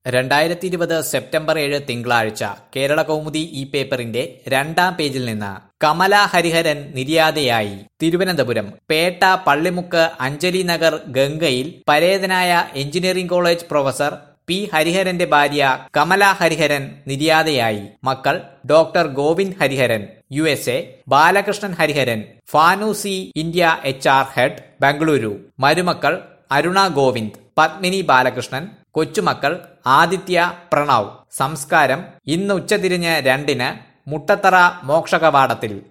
രണ്ടായിരത്തി ഇരുപത് സെപ്റ്റംബർ ഏഴ് തിങ്കളാഴ്ച കേരള കൗമുദി ഈ പേപ്പറിന്റെ രണ്ടാം പേജിൽ നിന്ന് കമല ഹരിഹരൻ നിര്യാതയായി തിരുവനന്തപുരം പേട്ട പള്ളിമുക്ക് അഞ്ജലി നഗർ ഗംഗയിൽ പരേതനായ എഞ്ചിനീയറിംഗ് കോളേജ് പ്രൊഫസർ പി ഹരിഹരന്റെ ഭാര്യ കമല ഹരിഹരൻ നിര്യാതയായി മക്കൾ doctor Govind Hariharan U S A Balakrishnan Hariharan ഫാനൂസി India H R head Bengaluru മരുമക്കൾ അരുണ ഗോവിന്ദ് പത്മിനി ബാലകൃഷ്ണൻ കൊച്ചുമക്കൾ ആദിത്യ പ്രണവ് സംസ്കാരം ഇന്ന് ഉച്ചതിരിഞ്ഞ് രണ്ടിന് മുട്ടത്തറ മോക്ഷകവാടത്തിൽ